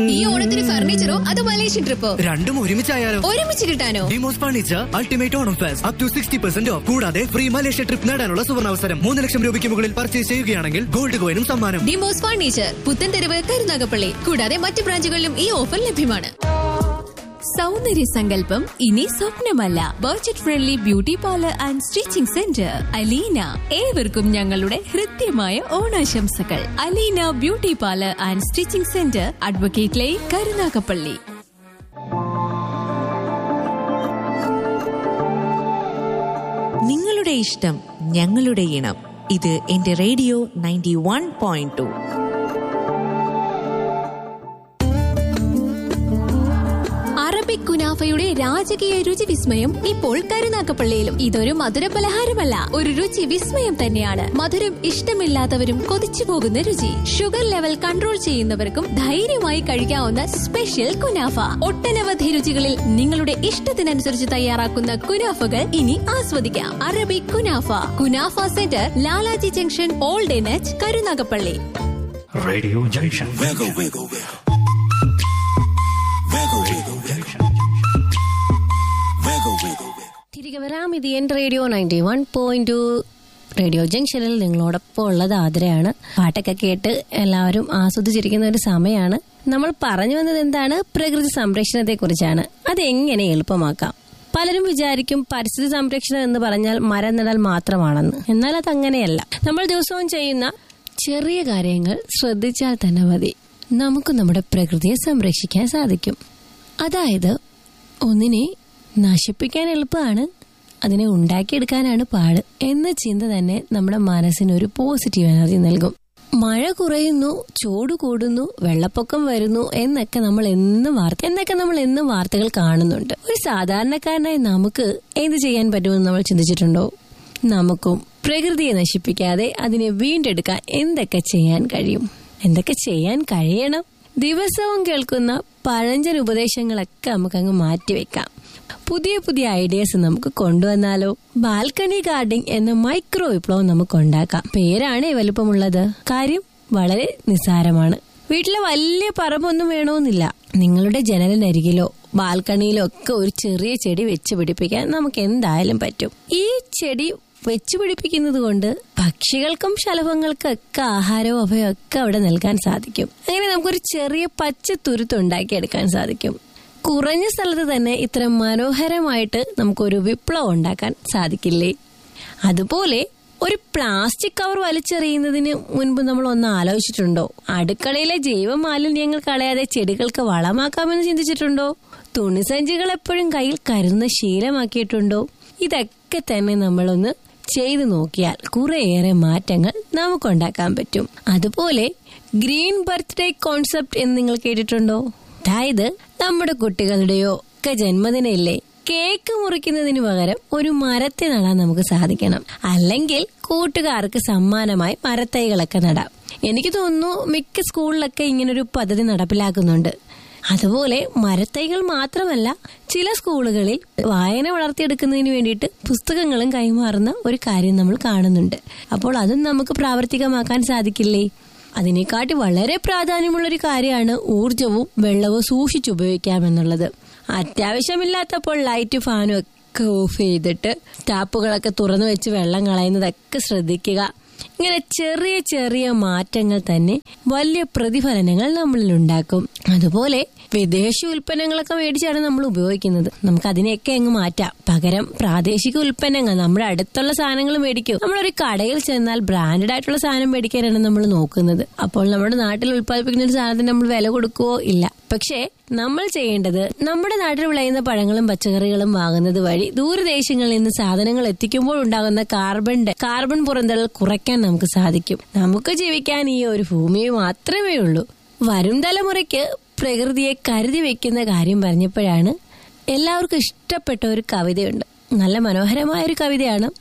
ഈ ഓണത്തിന് ഫർണിച്ചറോ അതോ മലേഷ്യൻ ട്രിപ്പോ രണ്ടും ഒരുമിച്ചായാലോ ഒരുമിച്ച് കിട്ടാനോ ഡിമോസ് furniture ultimate Onam fest up to sixty percent off കൂടാതെ ഫ്രീ മലേഷ്യ ട്രിപ്പ് നേടാനുള്ള സുവർണാവസരം മൂന്ന് ലക്ഷം രൂപയ്ക്ക് മുകളിൽ പർച്ചേസ് ചെയ്യുകയാണെങ്കിൽ ഗോൾഡ് കോയിനും സമ്മാനം ഡിമോസ് ഫർണിച്ചർ പുത്തൻതെരുവ് കരുനാഗപ്പള്ളി കൂടാതെ മറ്റു ബ്രാഞ്ചുകളിലും ഈ ഓഫർ ലഭ്യമാണ് സൗന്ദര്യ സങ്കല്പം ഇനി സ്വപ്നമല്ല budget friendly beauty parlour and stitching centre Aleena ഏവർക്കും ഞങ്ങളുടെ ഹൃദ്യമായ ഓണാശംസകൾ Aleena beauty parlour and stitching centre advocate line Karunagappally നിങ്ങളുടെ ഇഷ്ടം ഞങ്ങളുടെ ഇണം ഇത് എന്റെ radio ninety one point two Arabic കുനാഫയുടെ രാജകീയ രുചി വിസ്മയം ഇപ്പോൾ കരുനാക്കപ്പള്ളിയിലും ഇതൊരു മധുര പലഹാരമല്ല ഒരു രുചി വിസ്മയം തന്നെയാണ് മധുരം ഇഷ്ടമില്ലാത്തവരും കൊതിച്ചു പോകുന്ന രുചി ഷുഗർ ലെവൽ കൺട്രോൾ ചെയ്യുന്നവർക്കും ധൈര്യമായി കഴിക്കാവുന്ന സ്പെഷ്യൽ കുനാഫ ഒട്ടനവധി രുചികളിൽ നിങ്ങളുടെ ഇഷ്ടത്തിനനുസരിച്ച് തയ്യാറാക്കുന്ന കുനാഫകൾ ഇനി ആസ്വദിക്കാം അറബിക് കുനാഫ കുനാഫ സെന്റർ ലാലാജി ജംഗ്ഷൻ ഓൾഡ് എനച്ച് Karunagappally Radio Junction. Wiggle, wiggle, wiggle. Wiggle, wiggle, wiggle. Wiggle, wiggle, wiggle. തിരികെ വരാം ഇത് എൻ radio ninety one point two radio ജംഗ്ഷനിൽ നിങ്ങളോടൊപ്പം ഉള്ളത് ആതിരയാണ് പാട്ടൊക്കെ കേട്ട് എല്ലാവരും ആസ്വദിച്ചിരിക്കുന്ന ഒരു സമയമാണ് നമ്മൾ പറഞ്ഞു വന്നത് എന്താണ് പ്രകൃതി സംരക്ഷണത്തെ കുറിച്ചാണ് അതെങ്ങനെ എളുപ്പമാക്കാം പലരും വിചാരിക്കും പരിസ്ഥിതി സംരക്ഷണം എന്ന് പറഞ്ഞാൽ മരം നടൽ മാത്രമാണെന്ന് എന്നാൽ അതങ്ങനെയല്ല നമ്മൾ ദിവസവും ചെയ്യുന്ന ചെറിയ കാര്യങ്ങൾ ശ്രദ്ധിച്ചാൽ തന്നെ മതി നമുക്ക് നമ്മുടെ പ്രകൃതിയെ സംരക്ഷിക്കാൻ സാധിക്കും അതായത് ഒന്നിനെ നശിപ്പിക്കാൻ എളുപ്പമാണ് അതിനെ ഉണ്ടാക്കിയെടുക്കാനാണ് പാട് എന്ന ചിന്ത തന്നെ നമ്മുടെ മനസ്സിന് ഒരു പോസിറ്റീവ് എനർജി നൽകും മഴ കുറയുന്നു ചൂട് കൂടുന്നു വെള്ളപ്പൊക്കം വരുന്നു എന്നൊക്കെ നമ്മൾ എന്നും വാർത്ത എന്നൊക്കെ നമ്മൾ എന്നും വാർത്തകൾ കാണുന്നുണ്ട് ഒരു സാധാരണക്കാരനായി നമുക്ക് എന്ത് ചെയ്യാൻ പറ്റുമെന്ന് നമ്മൾ ചിന്തിച്ചിട്ടുണ്ടോ നമുക്കും പ്രകൃതിയെ നശിപ്പിക്കാതെ അതിനെ വീണ്ടെടുക്കാൻ എന്തൊക്കെ ചെയ്യാൻ കഴിയും എന്തൊക്കെ ചെയ്യാൻ കഴിയണം ദിവസവും കേൾക്കുന്ന പഴഞ്ചൻ ഉപദേശങ്ങളൊക്കെ നമുക്ക് അങ്ങ് മാറ്റിവെക്കാം പുതിയ പുതിയ ഐഡിയാസ് നമുക്ക് കൊണ്ടുവന്നാലോ ബാൽക്കണി ഗാർഡനിങ് എന്ന മൈക്രോ വിപ്ലവം നമുക്ക് ഉണ്ടാക്കാം പേരാണ് വലുപ്പമുള്ളത് കാര്യം വളരെ നിസ്സാരമാണ് വീട്ടിലെ വലിയ പറമ്പൊന്നും വേണമെന്നില്ല നിങ്ങളുടെ ജനലിനരികിലോ ബാൽക്കണിയിലോ ഒക്കെ ഒരു ചെറിയ ചെടി വെച്ച് പിടിപ്പിക്കാൻ നമുക്ക് എന്തായാലും പറ്റും ഈ ചെടി വെച്ചു പിടിപ്പിക്കുന്നത് കൊണ്ട് പക്ഷികൾക്കും ശലഭങ്ങൾക്കും ഒക്കെ ആഹാരവും അഭയവും ഒക്കെ അവിടെ നൽകാൻ സാധിക്കും അങ്ങനെ നമുക്കൊരു ചെറിയ പച്ച തുരുത്ത് ഉണ്ടാക്കിയെടുക്കാൻ സാധിക്കും കുറഞ്ഞ സ്ഥലത്ത് തന്നെ ഇത്ര മനോഹരമായിട്ട് നമുക്കൊരു വിപ്ലവം ഉണ്ടാക്കാൻ സാധിക്കില്ലേ അതുപോലെ ഒരു പ്ലാസ്റ്റിക് കവർ വലിച്ചെറിയുന്നതിന് മുൻപ് നമ്മൾ ഒന്ന് ആലോചിച്ചിട്ടുണ്ടോ അടുക്കളയിലെ ജൈവ മാലിന്യങ്ങൾ കളയാതെ ചെടികൾക്ക് വളമാക്കാമെന്ന് ചിന്തിച്ചിട്ടുണ്ടോ തുണിസഞ്ചികൾ എപ്പോഴും കയ്യിൽ കരുതുന്ന ശീലമാക്കിയിട്ടുണ്ടോ ഇതൊക്കെ തന്നെ നമ്മളൊന്ന് ചെയ്തു നോക്കിയാൽ കുറേയേറെ മാറ്റങ്ങൾ നമുക്കുണ്ടാക്കാൻ പറ്റും അതുപോലെ ഗ്രീൻ ബർത്ത്ഡേ കോൺസെപ്റ്റ് എന്ന് നിങ്ങൾ കേട്ടിട്ടുണ്ടോ അതായത് നമ്മുടെ കുട്ടികളുടെയോ ഒക്കെ ജന്മദിനമില്ലേ കേക്ക് മുറിക്കുന്നതിന് പകരം ഒരു മരത്തെ നടാൻ നമുക്ക് സാധിക്കണം അല്ലെങ്കിൽ കൂട്ടുകാർക്ക് സമ്മാനമായി മരത്തൈകളൊക്കെ നടാം എനിക്ക് തോന്നുന്നു മിക്ക സ്കൂളിലൊക്കെ ഇങ്ങനൊരു പദ്ധതി നടപ്പിലാക്കുന്നുണ്ട് അതുപോലെ മരത്തൈകൾ മാത്രമല്ല ചില സ്കൂളുകളിൽ വായന വളർത്തിയെടുക്കുന്നതിന് വേണ്ടിയിട്ട് പുസ്തകങ്ങളും കൈമാറുന്ന ഒരു കാര്യം നമ്മൾ കാണുന്നുണ്ട് അപ്പോൾ അതും നമുക്ക് പ്രാവർത്തികമാക്കാൻ സാധിക്കില്ലേ അതിനെക്കാട്ടി വളരെ പ്രാധാന്യമുള്ള ഒരു കാര്യമാണ് ഊർജവും വെള്ളവും സൂക്ഷിച്ചുപയോഗിക്കാമെന്നുള്ളത് അത്യാവശ്യമില്ലാത്തപ്പോൾ ലൈറ്റ് ഫാനും ഒക്കെ ഓഫ് ചെയ്തിട്ട് ടാപ്പുകളൊക്കെ തുറന്നു വെച്ച് വെള്ളം കളയുന്നതൊക്കെ ശ്രദ്ധിക്കുക ഇങ്ങനെ ചെറിയ ചെറിയ മാറ്റങ്ങൾ തന്നെ വലിയ പ്രതിഫലനങ്ങൾ നമ്മളിൽ ഉണ്ടാക്കും അതുപോലെ വിദേശ ഉൽപ്പന്നങ്ങളൊക്കെ മേടിച്ചാണ് നമ്മൾ ഉപയോഗിക്കുന്നത് നമുക്ക് അതിനെയൊക്കെ അങ്ങ് മാറ്റാം പകരം പ്രാദേശിക ഉൽപ്പന്നങ്ങൾ നമ്മുടെ അടുത്തുള്ള സാധനങ്ങൾ മേടിക്കും നമ്മളൊരു കടയിൽ ചെന്നാൽ ബ്രാൻഡഡ് ആയിട്ടുള്ള സാധനം മേടിക്കാനാണ് നമ്മൾ നോക്കുന്നത് അപ്പോൾ നമ്മുടെ നാട്ടിൽ ഉൽപ്പാദിപ്പിക്കുന്ന ഒരു സാധനത്തിന് നമ്മൾ വില കൊടുക്കുവോ ഇല്ല പക്ഷേ നമ്മൾ ചെയ്യേണ്ടത് നമ്മുടെ നാട്ടിൽ വിളയുന്ന പഴങ്ങളും പച്ചക്കറികളും വാങ്ങുന്നത് വഴി ദൂരദേശങ്ങളിൽ നിന്ന് സാധനങ്ങൾ എത്തിക്കുമ്പോൾ ഉണ്ടാകുന്ന കാർബൺ കാർബൺ പുറന്തള്ളൽ കുറയ്ക്കാൻ നമുക്ക് സാധിക്കും നമുക്ക് ജീവിക്കാൻ ഈ ഒരു ഭൂമി മാത്രമേ ഉള്ളൂ വരും തലമുറയ്ക്ക് പ്രകൃതിയെ കരുതി വെക്കുന്ന കാര്യം പറഞ്ഞപ്പോഴാണ് എല്ലാവർക്കും ഇഷ്ടപ്പെട്ട ഒരു കവിതയുണ്ട് നല്ല മനോഹരമായ ഒരു കവിതയാണ്